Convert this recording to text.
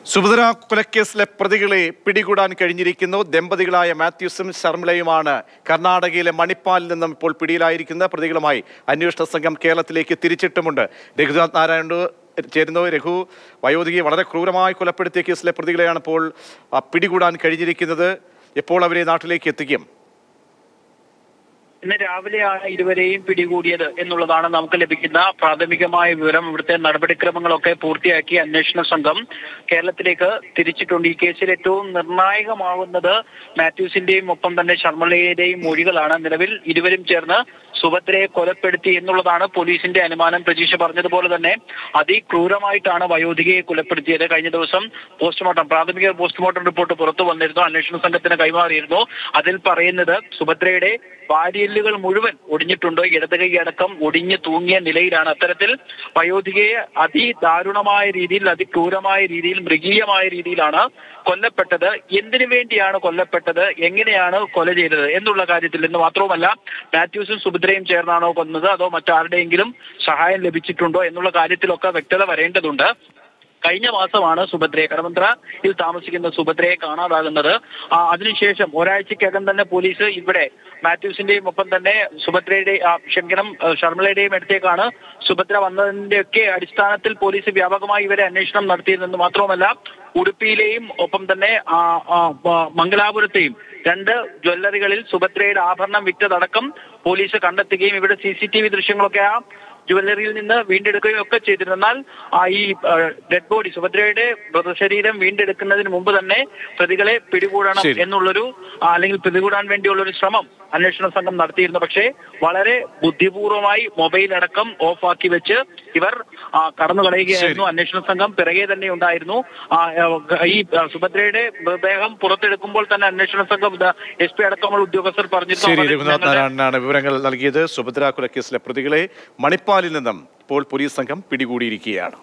സുഭദ്ര കൊലക്കേസിലെ പ്രതികളെ പിടികൂടാൻ കഴിഞ്ഞിരിക്കുന്നു ദമ്പതികളായ മാത്യൂസും ശർമിളയുമാണ് കർണാടകയിലെ മണിപ്പാലിൽ നിന്നും ഇപ്പോൾ പിടിയിലായിരിക്കുന്ന പ്രതികളുമായി അന്വേഷണ സംഘം കേരളത്തിലേക്ക് തിരിച്ചിട്ടുമുണ്ട് രഘുനാഥ് നാരായണ ചേരുന്നു രഘു വയോധികയെ വളരെ ക്രൂരമായി കൊലപ്പെടുത്തിയ കേസിലെ പ്രതികളെയാണ് ഇപ്പോൾ ആ, പിടികൂടാൻ കഴിഞ്ഞിരിക്കുന്നത് എപ്പോൾ അവരെ നാട്ടിലേക്ക് എത്തിക്കും ഇന്ന് രാവിലെയാണ് ഇരുവരെയും പിടികൂടിയത് എന്നുള്ളതാണ് നമുക്ക് ലഭിക്കുന്ന പ്രാഥമികമായ വിവരം ഇവിടുത്തെ നടപടിക്രമങ്ങളൊക്കെ പൂർത്തിയാക്കി അന്വേഷണ സംഘം കേരളത്തിലേക്ക് തിരിച്ചിട്ടുണ്ട് ഈ കേസിൽ ഏറ്റവും നിർണായകമാവുന്നത് മാത്യൂസിന്റെയും ഒപ്പം തന്നെ ശർമ്മളയുടെയും മൊഴികളാണ് നിലവിൽ ഇരുവരും ചേർന്ന് സുഭദ്രയെ കൊലപ്പെടുത്തി എന്നുള്ളതാണ് പോലീസിന്റെ അനുമാനം പ്രതീക്ഷ പറഞ്ഞതുപോലെ തന്നെ അതിക്രൂരമായിട്ടാണ് വയോധികയെ കൊലപ്പെടുത്തിയത് കഴിഞ്ഞ ദിവസം പോസ്റ്റ്മോർട്ടം പ്രാഥമിക പോസ്റ്റ്മോർട്ടം റിപ്പോർട്ട് പുറത്തു വന്നിരുന്നു അന്വേഷണ സംഘത്തിന് കൈമാറിയിരുന്നു അതിൽ പറയുന്നത് സുഭദ്രയുടെ വാരിയല്ലുകൾ മുഴുവൻ ഒടിഞ്ഞിട്ടുണ്ട് ഇടത് കൈ അടക്കം ഒടിഞ്ഞു തൂങ്ങിയ നിലയിലാണ് അത്തരത്തിൽ വയോധികയെ അതിദാരുണമായ രീതിയിൽ അതിക്രൂരമായ രീതിയിൽ മൃഗീയമായ രീതിയിലാണ് കൊല്ലപ്പെട്ടത് എന്തിനു വേണ്ടിയാണ് കൊല്ലപ്പെട്ടത് എങ്ങനെയാണ് കൊല ചെയ്തത് എന്നുള്ള കാര്യത്തിൽ നിന്ന് മാത്രവുമല്ല മാത്യൂസും സുഭദ്രയും ചേർന്നാണോ കൊന്നത് അതോ മറ്റാരുടെയെങ്കിലും സഹായം ലഭിച്ചിട്ടുണ്ടോ എന്നുള്ള കാര്യത്തിലൊക്കെ വ്യക്തത വരേണ്ടതുണ്ട് കഴിഞ്ഞ മാസമാണ് സുഭദ്രയെ കടമന്ത്രയിൽ താമസിക്കുന്ന സുഭദ്രയെ കാണാതാകുന്നത് ആ, അതിനുശേഷം ഒരാഴ്ചക്കകം തന്നെ പോലീസ് ഇവിടെ മാത്യൂസിന്റെയും ഒപ്പം തന്നെ സുഭദ്രയുടെ ആ, ക്ഷമിക്കണം ആ, ശർമിളയുടെയും അടുത്തേക്കാണ് സുഭദ്ര വന്നതിന്റെ ഒക്കെ അടിസ്ഥാനത്തിൽ പോലീസ് വ്യാപകമായി ഇവരെ അന്വേഷണം നടത്തിയതെന്ന് മാത്രവുമല്ല ഉടുപ്പിയിലെയും ഒപ്പം തന്നെ ആ, ആ, ആ, മംഗലാപുരത്തെയും രണ്ട് ജ്വല്ലറികളിൽ സുഭദ്രയുടെ ആഭരണം വിറ്റതടക്കം പോലീസ് കണ്ടെത്തുകയും ഇവിടെ സി സി ടി വി ദൃശ്യങ്ങളൊക്കെ ആ ജ്വല്ലറിയിൽ നിന്ന് വീണ്ടെടുക്കുകയും ഒക്കെ ചെയ്തിരുന്നു എന്നാൽ ആ ഈ ഡെഡ് ബോഡി സുഭദ്രയുടെ മൃതശരീരം വീണ്ടെടുക്കുന്നതിന് മുമ്പ് തന്നെ പ്രതികളെ പിടികൂടണം ശരി. എന്നുള്ളൊരു ആ, അല്ലെങ്കിൽ പിടികൂടാൻ വേണ്ടിയുള്ള ഒരു ശ്രമം അന്വേഷണ സംഘം നടത്തിയിരുന്നു പക്ഷേ വളരെ ബുദ്ധിപൂർവമായി മൊബൈൽ അടക്കം ഓഫാക്കി വെച്ച് ഇവർ ആ, കടന്നു കളയുകയായിരുന്നു അന്വേഷണ സംഘം പിറകെ തന്നെ ഉണ്ടായിരുന്നു ആ, ആ, ഈ ആ, സുഭദ്രയുടെ മൃതദേഹം പുറത്തെടുക്കുമ്പോൾ തന്നെ അന്വേഷണ സംഘം എസ് പി അടക്കമുള്ള ഉദ്യോഗസ്ഥർ പറഞ്ഞിരുന്നു ശരി അവർ രഘുനാഥ് ഞങ്ങളുടെ നാരായണനാണ് വിവരങ്ങൾ നൽകിയത് സുഭദ്ര കൊലക്കേസിലെ പ്രതികളെ മണിപ്പാലിൽ നിന്നും ഇപ്പോൾ പോലീസ് സംഘം പിടികൂടിയിരിക്കുകയാണ്